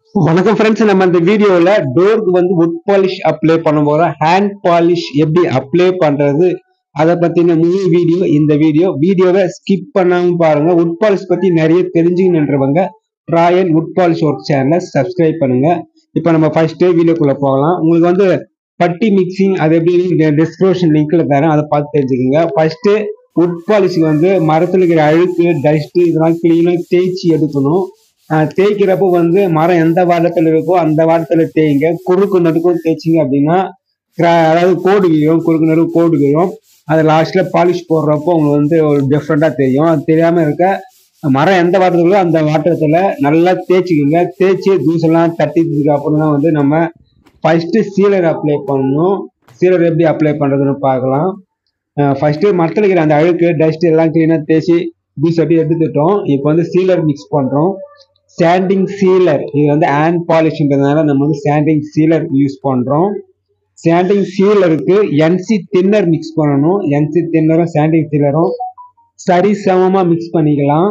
வணக்கம் ஃப்ரெண்ட்ஸ் நம்ம இந்த வீடியோல டோருக்கு வந்து வுட் பாலிஷ் அப்ளை பண்ண போறோம் ஹேண்ட் பாலிஷ் எப்படி அப்ளை பண்றது அதை பத்தின முழு வீடியோ இந்த வீடியோ வீடியோவை ஸ்கிப் பண்ணாம பாருங்க வுட் பாலிஷ் பத்தி நிறைய தெரிஞ்சுக்கணுன்றவங்க ராயல் வுட் பாலிஷ் ஒர்க் சேனலை சப்ஸ்கிரைப் பண்ணுங்க இப்போ நம்ம ஃபர்ஸ்ட் வீடியோக்குள்ள போகலாம் உங்களுக்கு வந்து பட்டி மிக்சிங் அது எப்படி டிஸ்கிரிப்ஷன் லிங்க்ல தரேன் அதை பார்த்து தெரிஞ்சுக்கோங்க ஃபர்ஸ்ட் வுட் பாலிஷ்க்கு வந்து மரத்துல இருக்கிற அழுக்கு டஸ்ட் இதெல்லாம் கிளீனாக தேய்ச்சி எடுக்கணும் ஆஹ் தேய்க்கிறப்போ வந்து மரம் எந்த வாரத்துல இருக்கோ அந்த வாரத்துல தேய்ங்க குறுக்கு நடுக்கும் தேய்ச்சிங்க அப்படின்னா cra- அதாவது கோடு விழும் குறுக்கு நடுவு கோடு விழும் அது லாஸ்ட்ல பாலிஷ் போடுறப்போ உங்களுக்கு வந்து ஒரு டிஃப்ரெண்டா தெரியும் அது தெரியாம இருக்க மரம் எந்த வாட்டத்துலோ அந்த வாட்டத்துல நல்லா தேய்ச்சிக்கோங்க தேய்ச்சி ஜூஸ் எல்லாம் தட்டினதுக்கு அப்புறம் தான் வந்து நம்ம ஃபர்ஸ்ட் சீலர் அப்ளை பண்ணணும் சீலர் எப்படி அப்ளை பண்றதுன்னு பார்க்கலாம் ஃபர்ஸ்ட் மரத்துல இருக்கிற அந்த அழுக்கு டஸ்ட் எல்லாம் கிளீனா தேய்ச்சி ஜூஸ் அப்படி எடுத்துட்டோம் இப்போ வந்து சீலர் மிக்ஸ் பண்றோம் சாண்டிங் சீலர் இது வந்து ஹேண்ட் பாலிஷ்ன்றதுனால நம்ம வந்து சாண்டிங் சீலர் யூஸ் பண்றோம் சாண்டிங் சீலருக்கு என்சி தின்னர் மிக்ஸ் பண்ணணும் என்சி தின்னரும் சாண்டிங் சீலரும் சரி சமமா மிக்ஸ் பண்ணிக்கலாம்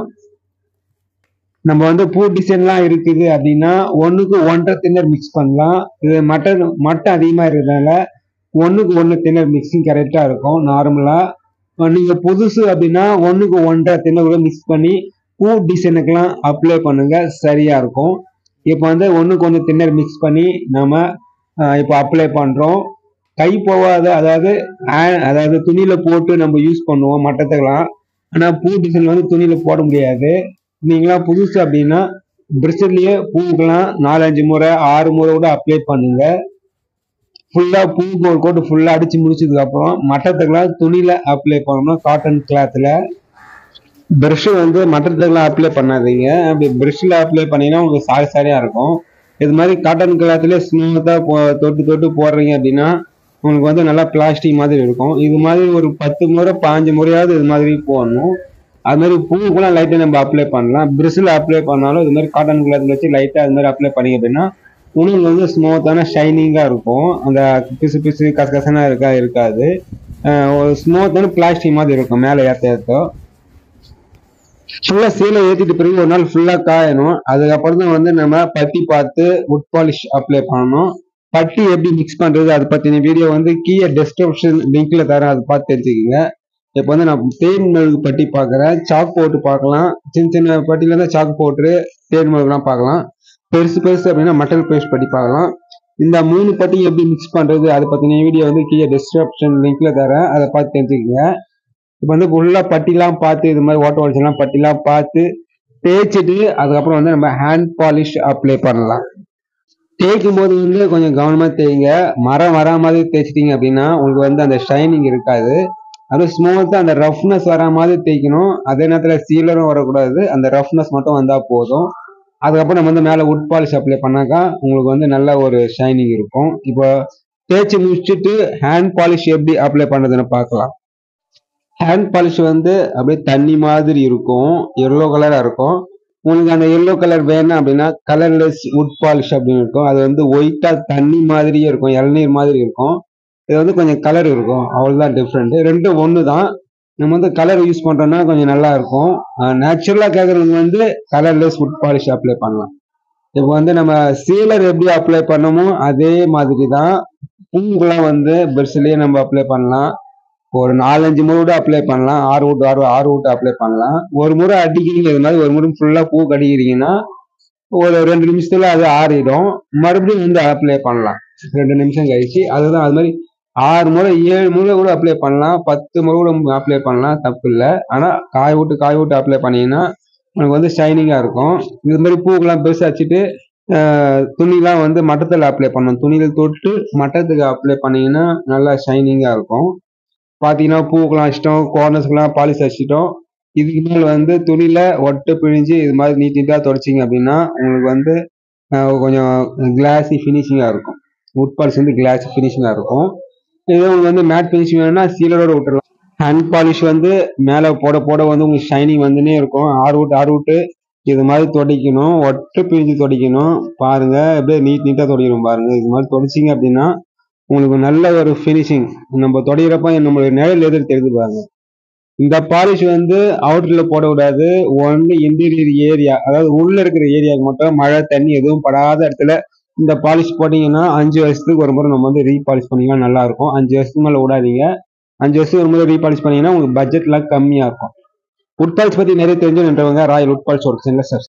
நம்ம வந்து பூ டிசைன்லாம் இருக்குது அப்படின்னா ஒண்ணுக்கு ஒன்றரை தின்னர் மிக்ஸ் பண்ணலாம் இது மட்டன் மட்டன் அதிகமா இருக்கிறதுனால ஒண்ணுக்கு ஒன்று தின்னர் மிக்சிங் கரெக்டா இருக்கும் நார்மலா நீங்க புதுசு அப்படின்னா ஒண்ணுக்கு ஒன்றரை தின்னர் கூட மிக்ஸ் பண்ணி பூ டிசைனுக்கெல்லாம் அப்ளை பண்ணுங்க சரியா இருக்கும் இப்போ வந்து ஒண்ணுக்கு ஒன்று தின்னர் மிக்ஸ் பண்ணி நாம ஆஹ், இப்போ அப்ளை பண்றோம் கை போகாத அதாவது ஆ- அதாவது துணியில போட்டு நம்ம யூஸ் பண்ணுவோம் மட்டத்துக்கெல்லாம் ஆனா பூ டிசைன் வந்து துணியில போட முடியாது நீங்களாம் புதுசு அப்படின்னா பிரஷர்லயே பூவுக்கெல்லாம் நாலஞ்சு முறை ஆறு முறை கூட அப்ளை பண்ணுங்க ஃபுல்லா பூவுக்கு ஒரு கோட்டு ஃபுல்லா அடிச்சு முடிச்சதுக்கு அப்புறம் மட்டத்துக்கெல்லாம் துணியில அப்ளை பண்ணணும் காட்டன் கிளாத்ல பிரஷ் வந்து மட்டத்துக்கெல்லாம் அப்ளை பண்ணாதீங்க அப்படி பிரஷ்ல அப்ளை பண்ணீங்கன்னா உங்களுக்கு சாரி சாரியா இருக்கும் இது மாதிரி காட்டன் கிளாத்ல ஸ்மூத்தா தொட்டு தொட்டு போடுறீங்க அப்படின்னா உங்களுக்கு வந்து நல்லா பிளாஸ்டிக் மாதிரி இருக்கும் இது மாதிரி ஒரு பத்து முறை பாஞ்சு முறையாவது இது மாதிரி போடணும் அது மாதிரி பூவுக்குலாம் லைட்டாக நம்ம அப்ளை பண்ணலாம் பிரஷ்ல அப்ளை பண்ணாலும் இது மாதிரி காட்டன் கிளாத்ல வச்சு லைட்டாக அது மாதிரி அப்ளை பண்ணீங்க அப்படின்னா உணவு வந்து ஸ்மூத்தான ஷைனிங்காக இருக்கும் அந்த பிசு பிசு கசகசனா இருக்கா இருக்காது அஹ் ஒரு ஸ்மூத்தான பிளாஸ்டிக் மாதிரி இருக்கும் மேலே ஏற்ற ஏற்ற ஃபுல்லா சீலை ஏத்திட்டு பிறகு ஒரு நாள் ஃபுல்லா காயணும் அதுக்கப்புறம் தான் வந்து நம்ம பட்டி பார்த்து வுட் பாலிஷ் அப்ளை பண்ணணும் பட்டி எப்படி மிக்ஸ் பண்றது அதை பத்தின வீடியோ வந்து கீழே டிஸ்கிரிப்ஷன் லிங்க்ல தரேன் அதை பார்த்து தெரிஞ்சுக்கோங்க இப்போ வந்து நான் தேன் மெழுகு பட்டி பார்க்குறேன் சாக் போட்டு பார்க்கலாம் சின்ன சின்ன பட்டியில இருந்து சாக் போட்டு தேன் மெழுகுலாம் பார்க்கலாம் பெருசு பெருசு அப்படின்னா மட்டல் பேஸ்ட் பட்டி பார்க்கலாம் இந்த மூணு பட்டி எப்படி மிக்ஸ் பண்றது அதை பத்தின வீடியோ வந்து கீழே டிஸ்கிரிப்ஷன் லிங்க்ல தரேன் அதை பார்த்து தெரிஞ்சுக்கோங்க இப்போ வந்து ஃபுல்லா பட்டிலாம் பார்த்து இது மாதிரி ஓட்ட ஓடிச்செல்லாம் பட்டிலாம் பார்த்து தேய்ச்சிட்டு அதுக்கப்புறம் வந்து நம்ம ஹேண்ட் பாலிஷ் அப்ளை பண்ணலாம் தேய்க்கும் போது வந்து கொஞ்சம் கவனமா தேய்ங்க மரம் வரா மாதிரி தேய்ச்சிட்டீங்க அப்படின்னா உங்களுக்கு வந்து அந்த ஷைனிங் இருக்காது அதுவும் ஸ்மூத்தா அந்த ரஃப்னஸ் வரா மாதிரி தேய்க்கணும் அதே நேரத்துல சீலரும் வரக்கூடாது அந்த ரஃப்னஸ் மட்டும் வந்தா போதும் அதுக்கப்புறம் நம்ம வந்து மேல வுட் பாலிஷ் அப்ளை பண்ணாக்கா உங்களுக்கு வந்து நல்ல ஒரு ஷைனிங் இருக்கும் இப்போ தேய்ச்சி முடிச்சுட்டு ஹேண்ட் பாலிஷ் எப்படி அப்ளை பண்றதுன்னு பார்க்கலாம் ஹேண்ட் பாலிஷ் வந்து அப்படியே தண்ணி மாதிரி இருக்கும் எல்லோ கலரா இருக்கும் உங்களுக்கு அந்த எல்லோ கலர் வேணும் அப்படின்னா கலர்லெஸ் வுட் பாலிஷ் அப்படின்னு இருக்கும் அது வந்து ஒயிட்டா தண்ணி மாதிரியே இருக்கும் இளநீர் மாதிரி இருக்கும் இது வந்து கொஞ்சம் கலர் இருக்கும் அவ்வளவுதான் டிஃப்ரெண்ட் ரெண்டும் ஒன்று தான் நம்ம வந்து கலர் யூஸ் பண்றோம்னா கொஞ்சம் நல்லா இருக்கும் நேச்சுரலா கேட்கறவங்க வந்து கலர்லெஸ் வுட் பாலிஷ் அப்ளை பண்ணலாம் இப்போ வந்து நம்ம சீலர் எப்படி அப்ளை பண்ணமோ அதே மாதிரி தான் பூங்கெல்லாம் வந்து பெருசுலயே நம்ம அப்ளை பண்ணலாம் ஒரு நாலஞ்சு முறை கூட அப்ளை பண்ணலாம் ஆறு விட்டு ஆறு ஆறு விட்டு அப்ளை பண்ணலாம் ஒரு முறை அடிக்கிறீங்க இது மாதிரி ஒரு முறை ஃபுல்லா பூ கடிக்கிறீங்கன்னா ஒரு ரெண்டு நிமிஷத்துல அது ஆறிடும் மறுபடியும் வந்து அப்ளை பண்ணலாம் ரெண்டு நிமிஷம் கழிச்சு அதுதான் அது மாதிரி ஆறு முறை ஏழு முறை கூட அப்ளை பண்ணலாம் பத்து முறை கூட அப்ளை பண்ணலாம் தப்பு இல்லை ஆனா காய விட்டு காய விட்டு அப்ளை பண்ணீங்கன்னா உனக்கு வந்து ஷைனிங்கா இருக்கும் இது மாதிரி பூக்கெல்லாம் பெருசா வச்சுட்டு ஆஹ், துணிலாம் வந்து மட்டத்தில் அப்ளை பண்ணணும் துணியில் தொட்டு மட்டத்துக்கு அப்ளை பண்ணீங்கன்னா நல்லா ஷைனிங்கா இருக்கும் பாத்தீங்கன்னா பூக்கெல்லாம் வச்சிட்டோம் கார்னர்ஸ்க்குலாம் பாலிஷ் வச்சிட்டோம் இதுக்கு மேல வந்து துணியில ஒட்டு பிழிஞ்சு இது மாதிரி நீட் நீட்டா தொடச்சிங்க அப்படின்னா உங்களுக்கு வந்து ஆஹ், கொஞ்சம் கிளாஸி ஃபினிஷிங்கா இருக்கும் வுட் பாலிஷ் வந்து கிளாஸி ஃபினிஷிங்கா இருக்கும் இதே உங்களுக்கு வந்து மேட் ஃபினிஷிங் வேணும்னா சீலரோட விட்டுறலாம் ஹேண்ட் பாலிஷ் வந்து மேல போட போட வந்து உங்களுக்கு ஷைனிங் வந்துனே இருக்கும் ஆறு விட்டு ஆறு விட்டு இது மாதிரி தொடைக்கணும் ஒட்டு பிழிஞ்சு தொடைக்கணும் பாருங்க அப்படியே நீட் நீட்டா தொடைக்கணும் பாருங்க இது மாதிரி தொடைச்சிங்க அப்படின்னா உங்களுக்கு நல்ல ஒரு ஃபினிஷிங் நம்ம தொடைகிறப்ப நம்மளுடைய நிழல் எதிர் தெரியுது பாருங்க இந்த பாலிஷ் வந்து அவுட்டர்ல போட விடாது ஒன்லி இன்டீரியர் ஏரியா அதாவது உள்ள இருக்கிற ஏரியாவுக்கு மட்டும் மழை தண்ணி எதுவும் படாத இடத்துல இந்த பாலிஷ் போட்டீங்கன்னா அஞ்சு வருஷத்துக்கு ஒரு முறை நம்ம வந்து ரீபாலிஷ் பண்ணிங்கன்னா நல்லா இருக்கும் அஞ்சு வருஷத்துக்கு மேல விடாதீங்க அஞ்சு வருஷத்துக்கு ஒரு முறை ரீபாலிஷ் பண்ணீங்கன்னா உங்களுக்கு பட்ஜெட்லாம் கம்மியா இருக்கும் உட் பாலிஷ் பத்தி நிறைய தெரிஞ்சுன்றவங்க ராயல் உட் பாலிஷ் ஒரு சின்ன